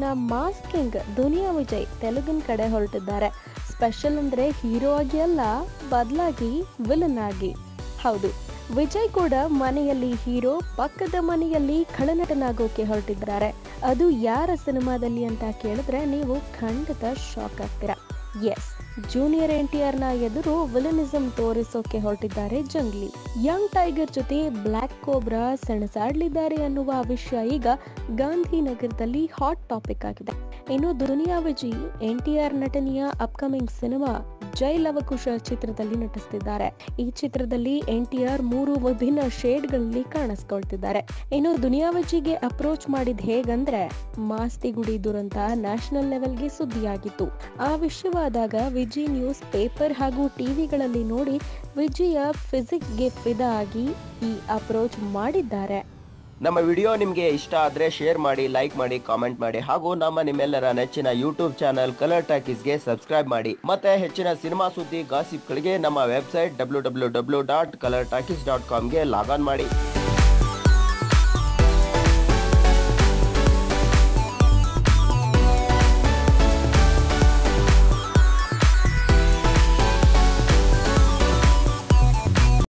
mass king ದುನಿಯಾ ವಿಜಯ್ ತೆಲುಗಿನ ಕಡೆ ಹೊರಟಿದ್ದಾರೆ ಸ್ಪೆಷಲ್ ಅಂದ್ರೆ ಹೀರೋ ಆಗಿ ಅಲ್ಲ ಬದಲಾಗಿ ವಿಲನ್ ಆಗಿ ಹೌದು ವಿಜಯ್ ಕೂಡ ಮನೆಯಲ್ಲಿ ಹೀರೋ ಪಕ್ಕದ ಮನೆಯಲ್ಲಿ ಖಳನಟನಾಗೋಕೆ ಹೊರಟಿದ್ದಾರೆ ಅದು ಯಾರ ಸಿನಿಮಾದಲ್ಲಿ ಅಂತ ಕೇಳಿದ್ರೆ ನೀವು ಖಂಡಿತ ಶಾಕ್ ಆಗ್ತೀರಾ ಎಸ್ ಜೂನಿಯರ್ ಎನ್ ಟಿ ನ ಎದುರು ವಿಲನಿಸಂ ತೋರಿಸೋಕೆ ಹೊರಟಿದ್ದಾರೆ ಜಂಗ್ಲಿ ಯಂಗ್ ಟೈಗರ್ ಜೊತೆ ಬ್ಲ್ಯಾಕ್ ಕೋಬ್ರಾ ಸೆಣಸಾಡ್ಲಿದ್ದಾರೆ ಅನ್ನುವ ವಿಷಯ ಈಗ ಗಾಂಧಿನಗರದಲ್ಲಿ ಹಾಟ್ ಟಾಪಿಕ್ ಆಗಿದೆ ಇನ್ನು Duniya Vijay N T R ನಟನೆಯ ಅಪ್ಕಮಿಂಗ್ ಸಿನಿಮಾ ಜೈ ಲವಕುಶ ಚಿತ್ರದಲ್ಲಿ ನಟಿಸ್ತಿದ್ದಾರೆ ಈ ಚಿತ್ರದಲ್ಲಿ ಎನ್ ಟಿ ಆರ್ ಮೂರು ವಿಭಿನ್ನ ಶೇಡ್ಗಳಲ್ಲಿ ಕಾಣಿಸ್ಕೊಳ್ತಿದ್ದಾರೆ ಇನ್ನು ದುನಿಯಾ ವಿಜಿಗೆ ಅಪ್ರೋಚ್ ಮಾಡಿದ್ ಹೇಗಂದ್ರೆ ಮಾಸ್ತಿಗುಡಿ ದುರಂತ ನ್ಯಾಷನಲ್ ಲೆವೆಲ್ಗೆ ಸುದ್ದಿಯಾಗಿತ್ತು ಆ ವಿಷಯವಾದಾಗ ವಿಜಿ ನ್ಯೂಸ್ ಪೇಪರ್ ಹಾಗೂ ಟಿವಿಗಳಲ್ಲಿ ನೋಡಿ ವಿಜಿಯ ಫಿಸಿಕ್ಸ್ಗೆ ಫಿದಾ ಆಗಿ ಈ ಅಪ್ರೋಚ್ ಮಾಡಿದ್ದಾರೆ ನಮ್ಮ ವಿಡಿಯೋ ನಿಮಗೆ ಇಷ್ಟ ಆದರೆ ಶೇರ್ ಮಾಡಿ ಲೈಕ್ ಮಾಡಿ ಕಾಮೆಂಟ್ ಮಾಡಿ ಹಾಗೂ ನಮ್ಮ ನಿಮ್ಮೆಲ್ಲರ ನೆಚ್ಚಿನ ಯೂಟ್ಯೂಬ್ ಚಾನಲ್ ಕಲರ್ ಟಾಕೀಸ್ಗೆ ಸಬ್ಸ್ಕ್ರೈಬ್ ಮಾಡಿ ಮತ್ತೆ ಹೆಚ್ಚಿನ ಸಿನಿಮಾ ಸುದ್ದಿ ಗಾಸಿಪ್ಗಳಿಗೆ ನಮ್ಮ website W W W dot colour talkies dot ಕಾಮ್ಗೆ ಲಾಗ್ ಆನ್ ಮಾಡಿ